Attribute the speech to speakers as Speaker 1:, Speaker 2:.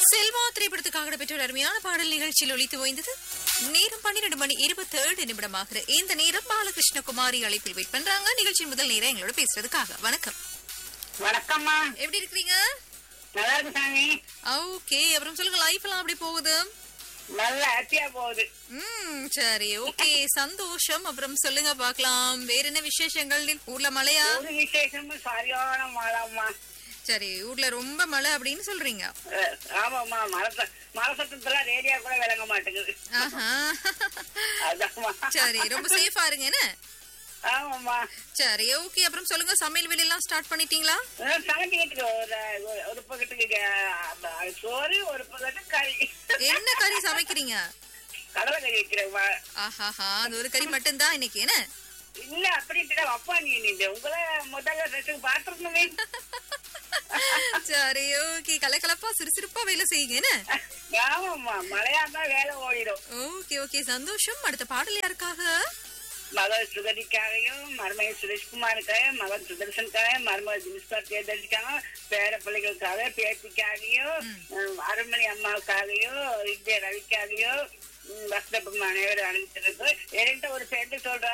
Speaker 1: செல்வா திரைப்படத்துக்காக பெற்ற ஒரு அருமையான பாடல் நிகழ்ச்சியில் ஒலித்து ஓய்ந்தது நேரம் பன்னிரண்டு மணி இருபத்தி ஏழு நிமிடமாகிற இந்த நேரம் பாலகிருஷ்ண குமாரி அழைப்பில் வெயிட் பண்றாங்க நிகழ்ச்சியின் முதல் நேரம் எங்களோட பேசுறதுக்காக வணக்கம்
Speaker 2: வணக்கம்மா
Speaker 1: எப்படி இருக்கிறீங்க
Speaker 2: நல்லா இருக்கு சாமி
Speaker 1: ஓகே அப்புறம் சொல்லுங்க லைஃப் எல்லாம் அப்படி போகுது
Speaker 2: நல்ல ஹாப்பியா போகுது
Speaker 1: ம் சரி ஓகே சந்தோஷம் அப்புறம் சொல்லுங்க பார்க்கலாம் வேற என்ன விசேஷங்கள் ஊர்ல மழையா
Speaker 2: ஒரு விசேஷமும் சரியான மழைம்மா
Speaker 1: சரி ஊர்ல ரொம்ப மழை அப்படின்னு சொல்றீங்க
Speaker 2: அஹ், ஆமாம்மா மலை ச- மலை சத்தத்துல ரேடியோ கூட விளங்க மாட்டேங்குது
Speaker 1: ஆஹா
Speaker 2: அதாம்மா
Speaker 1: சரி ரொம்ப சேஃபா இருங்க என்ன
Speaker 2: ஆமாம்மா
Speaker 1: சரி ஓகே அப்புறம் சொல்லுங்க சமையல் வேலையெல்லாம் ஸ்டார்ட் பண்ணிட்டீங்களா
Speaker 2: அஹ், சமைச்சுக்கிட்டு ஒரு ஒரு- ஒரு பக்கத்துக்கு அஹ், சோறு ஒரு பக்கத்து கறி
Speaker 1: என்ன கறி சமைக்கிறீங்க
Speaker 2: கடலை கறி வைக்கிறேம்மா
Speaker 1: ஆஹாஹா அது ஒரு கறி மட்டும்தான் இன்னைக்கு என்ன
Speaker 2: இல்ல அப்படின்ட்டு அப்பா நீ நீங்க உங்களை முதல்ல ரெண்டு பாத்துருந்தமே
Speaker 1: சரி ஓகே கலகலப்பா சுறுசுறுப்பா வேலை செய்யுங்க என்ன
Speaker 2: ஆமாம்மா மழையா தான் வேலை ஓடிடும்
Speaker 1: ஓகே ஓகே சந்தோஷம் அடுத்த பாடல் யாருக்காக
Speaker 2: மகள் சுகதிக்காகவும் மருமகன் சுரேஷ்குமாருக்காக மகன் சுதர்சனுக்காக மருமகள் ஜினிஸ்கா தேர்ந்தெடுக்காங்க பேர பிள்ளைகளுக்காக பேத்திக்காகவும் உம், அருண்மணி அம்மாவுக்காகவும் விஜய ரவிக்காகவும் வசதப்பம் அனைவரும் அனுப்பிச்சிருக்கு என்கிட்ட ஒரு சேர்ந்து சொல்றேன்